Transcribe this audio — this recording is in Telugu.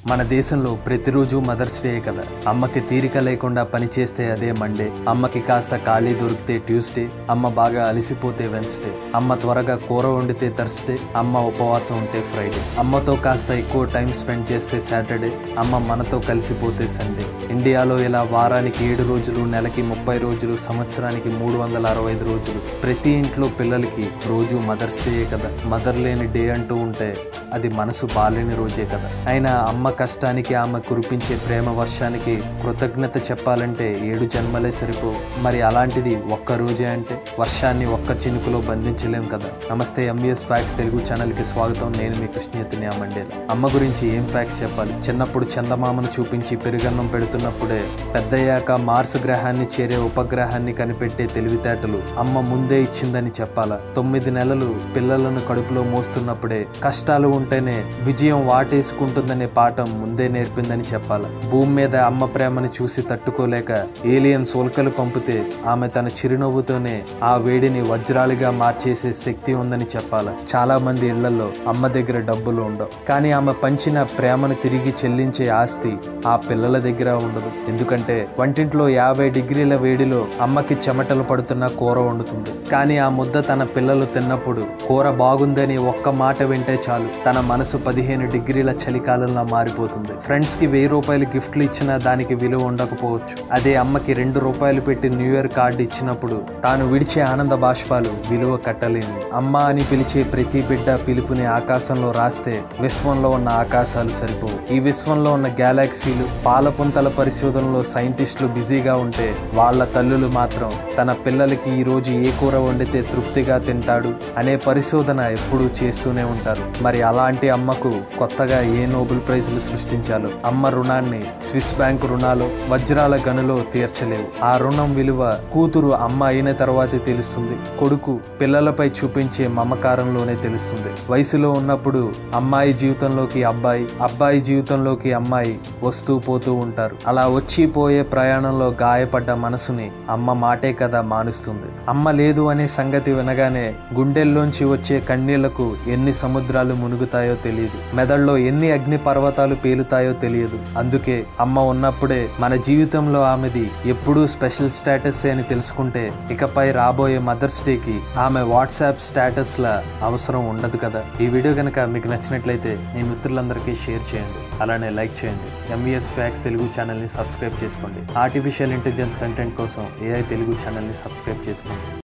మన దేశంలో ప్రతిరోజు మదర్స్ డే కదా అమ్మకి తీరిక లేకుండా పని చేస్తే అదే మండే అమ్మకి కాస్త ఖాళీ దొరికితే ట్యూస్డే అమ్మ బాగా అలసిపోతే వెన్స్డే అమ్మ త్వరగా కూర వండితే థర్స్డే అమ్మ ఉపవాసం ఉంటే ఫ్రైడే అమ్మతో కాస్త ఎక్కువ టైం స్పెండ్ చేస్తే సాటర్డే అమ్మ మనతో కలిసిపోతే సండే ఇండియాలో ఇలా వారానికి ఏడు రోజులు నెలకి ముప్పై రోజులు సంవత్సరానికి మూడు వందల అరవై ఐదు రోజులు ప్రతి ఇంట్లో పిల్లలకి రోజు మదర్స్ డే కదా మదర్ లేని డే అంటూ ఉంటే అది మనసు బాలేని రోజే కదా అయినా అమ్మ కష్టానికి ఆమె కురిపించే ప్రేమ వర్షానికి కృతజ్ఞత చెప్పాలంటే ఏడు జన్మలే సరిపో మరి అలాంటిది ఒక్క రోజే అంటే వర్షాన్ని ఒక్క చినుకులో బంధించలేం కదా నమస్తే ఎంబీఎస్ ఫ్యాక్స్ తెలుగు ఛానల్కి స్వాగతం నేను మీ కృష్ణయతిని మండేల అమ్మ గురించి ఏం ఫ్యాక్స్ చెప్పాలి చిన్నప్పుడు చందమామను చూపించి పెరుగన్నం పెడుతున్నప్పుడే పెద్దయ్యాక మార్స్ గ్రహాన్ని చేరే ఉపగ్రహాన్ని కనిపెట్టే తెలివితేటలు అమ్మ ముందే ఇచ్చిందని చెప్పాలా తొమ్మిది నెలలు పిల్లలను కడుపులో మోస్తున్నప్పుడే కష్టాలు ఉంటేనే విజయం వాటేసుకుంటుందనే పాఠం ముందే నేర్పిందని చెప్పాలి భూమి మీద అమ్మ ప్రేమని చూసి తట్టుకోలేక ఏలియన్స్ ఉల్కలు పంపితే ఆమె తన చిరునవ్వుతోనే ఆ వేడిని వజ్రాలుగా మార్చేసే శక్తి ఉందని చెప్పాలి చాలా మంది ఇళ్లలో అమ్మ దగ్గర డబ్బులు ఉండవు కానీ ఆమె పంచిన ప్రేమను తిరిగి చెల్లించే ఆస్తి ఆ పిల్లల దగ్గర ఉండదు ఎందుకంటే వంటింట్లో యాభై డిగ్రీల వేడిలో అమ్మకి చెమటలు పడుతున్న కూర వండుతుంది కానీ ఆ ముద్ద తన పిల్లలు తిన్నప్పుడు కూర బాగుందని ఒక్క మాట వింటే చాలు తన మనసు పదిహేను డిగ్రీల చలికాలంలో మారిపోతుంది ఫ్రెండ్స్ కి వెయ్యి రూపాయలు గిఫ్ట్లు ఇచ్చినా దానికి విలువ ఉండకపోవచ్చు అదే అమ్మకి రెండు రూపాయలు పెట్టి న్యూ ఇయర్ కార్డు ఇచ్చినప్పుడు తాను విడిచే ఆనంద బాష్పాలు విలువ కట్టలేని అమ్మ అని పిలిచే ప్రతి బిడ్డ పిలుపుని ఆకాశంలో రాస్తే విశ్వంలో ఉన్న ఆకాశాలు సరిపోవు ఈ విశ్వంలో ఉన్న గ్యాలాక్సీలు పాలపుంతల పరిశోధనలో సైంటిస్టులు బిజీగా ఉంటే వాళ్ళ తల్లులు మాత్రం తన పిల్లలకి ఈ రోజు ఏ కూర వండితే తృప్తిగా తింటాడు అనే పరిశోధన ఎప్పుడూ చేస్తూనే ఉంటారు మరి అలాంటి అమ్మకు కొత్తగా ఏ నోబెల్ ప్రైజులు సృష్టించాలో అమ్మ రుణాన్ని స్విస్ బ్యాంక్ రుణాలు వజ్రాల గనులో తీర్చలేవు ఆ రుణం విలువ కూతురు అమ్మ అయిన తర్వాతే తెలుస్తుంది కొడుకు పిల్లలపై చూపించే మమకారంలోనే తెలుస్తుంది వయసులో ఉన్నప్పుడు అమ్మాయి జీవితంలోకి అబ్బాయి అబ్బాయి జీవితంలోకి అమ్మాయి వస్తూ పోతూ ఉంటారు అలా వచ్చి పోయే ప్రయాణంలో గాయపడ్డ మనసుని అమ్మ మాటే కదా మానుస్తుంది అమ్మ లేదు అనే సంగతి వినగానే గుండెల్లోంచి వచ్చే కన్నీళ్లకు ఎన్ని సముద్రాలు మునుగుతాయో తెలియదు మెదడులో ఎన్ని అగ్ని పర్వతాలు పేలుతాయో తెలియదు అందుకే అమ్మ ఉన్నప్పుడే మన జీవితంలో ఆమెది ఎప్పుడూ స్పెషల్ స్టేటస్ అని తెలుసుకుంటే ఇకపై రాబోయే మదర్స్ డేకి ఆమె వాట్సాప్ స్టేటస్ ల అవసరం ఉండదు కదా ఈ వీడియో కనుక మీకు నచ్చినట్లయితే మీ మిత్రులందరికీ షేర్ చేయండి అలానే లైక్ చేయండి ఎంఈఎస్ ఫ్యాక్స్ తెలుగు ఛానల్ని సబ్స్క్రైబ్ చేసుకోండి ఆర్టిఫిషియల్ ఇంటెలిజెన్స్ కంటెంట్ కోసం ఏఐ తెలుగు ఛానల్ని సబ్స్క్రైబ్ చేసుకోండి